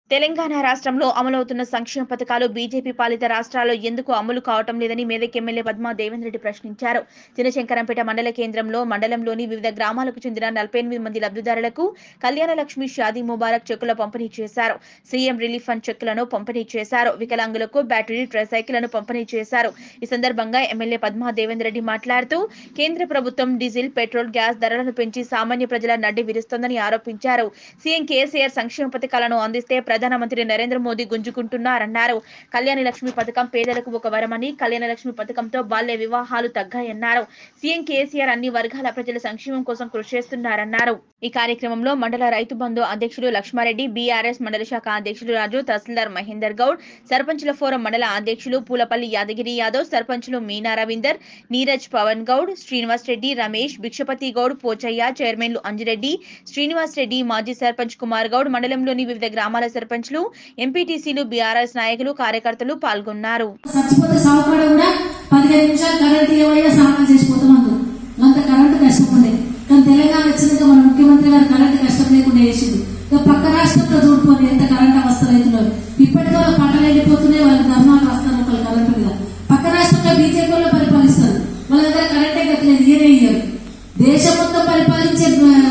తెలంగాణ రాష్ట్రంలో అమలవుతున్న సంక్షేమ పథకాలు బీజేపీ పాలిత రాష్ట్రాల్లో ఎందుకు అమలు కావటం లేదని మెదక్ ఎమ్మెల్యే పద్మా దేవేంద్ర రెడ్డి ప్రశ్నించారు చినశంకరంపేట మండల కేంద్రంలో మండలంలోని వివిధ గ్రామాలకు చెందిన నలభై ఎనిమిది మంది లబ్ధిదారులకు కళ్యాణ లక్ష్మి షాదీ ముబారక్ చెక్కుల పంపిణీ చేశారు సీఎం రిలీఫ్ ఫండ్ చెక్కులను పంపిణీ చేశారు వికలాంగులకు బ్యాటరీ ట్రైసైకిళ్లను పంపిణీ చేశారు ఈ సందర్భంగా ఎమ్మెల్యే పద్మా దేవేంద్ర రెడ్డి మాట్లాడుతూ కేంద్ర ప్రభుత్వం డీజిల్ పెట్రోల్ గ్యాస్ ధరలను పెంచి సామాన్య ప్రజల నడ్డి విరుస్తోందని ఆరోపించారు సీఎం కేసీఆర్ సంక్షేమ పథకాలను అందిస్తే ప్రధానమంత్రి నరేంద్ర మోదీ గుంజుకుంటున్నారన్నారు కళ్యాణ లక్ష్మి పథకం పేదలకు ఒక వరమని కళ్యాణ లక్ష్మి పథకంతో బాల్య వివాహాలు తగ్గాయన్నారు సీఎం కేసీఆర్ అన్ని వర్గాల ప్రజల సంక్షేమం కోసం కృషి చేస్తున్నారన్నారు ఈ కార్యక్రమంలో మండల రైతు బంధు అధ్యక్షులు లక్ష్మారెడ్డి బీఆర్ఎస్ మండల శాఖ అధ్యక్షులు రాజు తహసీల్దార్ మహేందర్ గౌడ్ సర్పంచుల ఫోరం మండల అధ్యక్షులు పూలపల్లి యాదగిరి యాదవ్ సర్పంచులు మీనా రవీందర్ నీరజ్ పవన్ గౌడ్ శ్రీనివాస్ రెడ్డి రమేష్ భిక్షపతి గౌడ్ పోచయ్య చైర్మన్లు అంజిరెడ్డి శ్రీనివాస్ రెడ్డి మాజీ సర్పంచ్ కుమార్ గౌడ్ మండలంలోని వివిధ గ్రామాల సర్పంచ్లు ఎంపీటీసీలు బీఆర్ఎస్ నాయకులు కార్యకర్తలు పాల్గొన్నారు చచ్చిపోతే సావుకాడ కూడా పదిహేను నిమిషాలు కరెంట్ ఇవ్వయ్యా స్నానం చేసిపోతాం అంటారు అంత కరెంట్ కష్టం ఉండే కానీ తెలంగాణ వచ్చినాక మన ముఖ్యమంత్రి గారు కరెంట్ కష్టం లేకుండా చేసింది ఇక పక్క రాష్ట్రంలో చూడిపోతే ఎంత కరెంట్ అవస్థలు అవుతున్నారు ఇప్పటికీ వాళ్ళ పంటలు వెళ్ళిపోతున్నాయి వాళ్ళకి ధర్మాలు వస్తారు ఒకళ్ళు కరెంట్ మీద పక్క రాష్ట్రంలో బీజేపీ వాళ్ళు పరిపాలిస్తారు వాళ్ళ దగ్గర కరెంటే కట్టలేదు ఇయరే ఇయ్యరు దేశం మొత్తం పరిపాలించే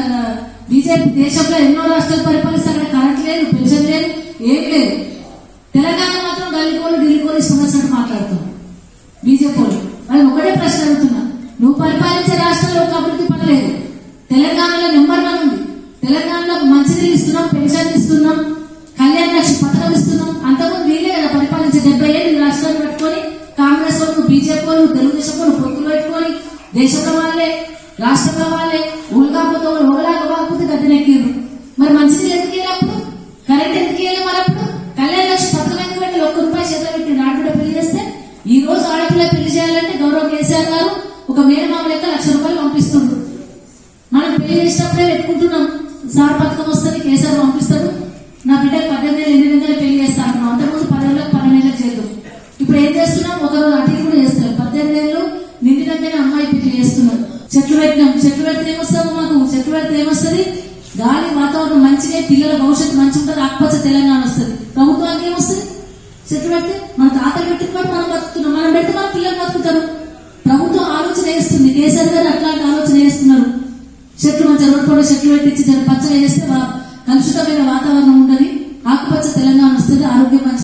బీజేపీ దేశంలో ఎన్నో రాష్ట్రాలు పరిపాలిస్తారు అక్కడ కరెంట్ లేదు పెన్షన్ లేదు ఏం లేదు తెలంగాణ మాత్రం గల్లీకోలు ఢిల్లీకోలు ఇష్టం వచ్చినట్టు మాట్లాడుతాం బీజేపీ వాళ్ళు అది ఒకటే ప్రశ్న అడుగుతున్నా నువ్వు పరిపాలించే రాష్ట్రంలో ఒక అభివృద్ధి పడలేదు తెలంగాణలో నెంబర్ వన్ ఉంది తెలంగాణలో మంచినీళ్ళు ఇస్తున్నాం పెన్షన్ ఇస్తున్నాం కళ్యాణ లక్ష్మి పథకం ఇస్తున్నాం అంతకుముందు వీలే కదా పరిపాలించే డెబ్బై ఏళ్ళు ఈ రాష్ట్రాన్ని పెట్టుకొని కాంగ్రెస్ వాళ్ళు బీజేపీ వాళ్ళు తెలుగుదేశం వాళ్ళు పొత్తులు పెట్టుకొని దేశంలో వాళ్ళే రాష్ట్రంలో వాళ్ళే ఊళ్ళకాకపోతే ఊళ్ళగా కాకపోతే గద్దెనెక్కిర్రు మరి మంచినీళ్ళు ఎందుకు వెళ్ళినప్పుడు కరెంట్ ఎందుకు వెళ్ళి మరి అప్పుడు కళ్యాణ లక్ష్మి పథకం ఎందుకు పెట్టి ఒక్క రూపాయి చేత పెట్టి ఆడపిల్ల పెళ్లి చేస్తే ఈ రోజు ఆడపిల్ల పెళ్లి చేయాలంటే గౌరవ కేసీఆర్ గారు ఒక మేనమామ లెక్క లక్ష రూపాయలు పంపిస్తుండ్రు మనం పెళ్లి చేసినప్పుడే పెట్టుకుంటున్నాం సార్ పథకం వస్తుంది కేసీఆర్ పంపిస్తాడు నా బిడ్డ పద్దెనిమిది ఏళ్ళు ఎనిమిది నెలలు పెళ్లి చేస్తాను అంటున్నాం అంతకుముందు పదేళ్ళకి పన్నెండు నెలలకు చేద్దాం ఇప్పుడు ఏం చేస్తున్నాం ఒక రోజు అటు ఇటు కూడా చేస్తారు పద్దెనిమిది ఏళ్ళు నిండినంతనే అమ్మాయి పెళ్లి చేస్తున్నారు చెట్లు పెట్టినాం చెట్లు పెడితే ఏమొస్తాము మాకు చెట్లు పెడితే ఏమొస్తుంది గాలి వాతావరణం మంచిగా పిల్లల భవిష్యత్తు మంచిగా ఉంటుంది ఆకుపచ్చ తెలంగాణ వస్తుంది ప్రభుత్వానికి ఏమొస్తుంది చెట్లు పెడితే మన తాతలు పెట్టిన కూడా మనం బతుకుతున్నాం మనం పెడితే మన పిల్లలు బతుకుతారు ప్రభుత్వం ఆలోచన చేస్తుంది కేసీఆర్ గారు అట్లాంటి ఆలోచన చేస్తున్నారు చెట్లు మంచిగా రోడ్డు పొడ చెట్లు పెట్టించి జర పచ్చగా చేస్తే వా- కలుషితమైన వాతావరణం ఉండదు ఆకుపచ్చ తెలంగాణ వస్తుంది ఆరోగ్యం మంచి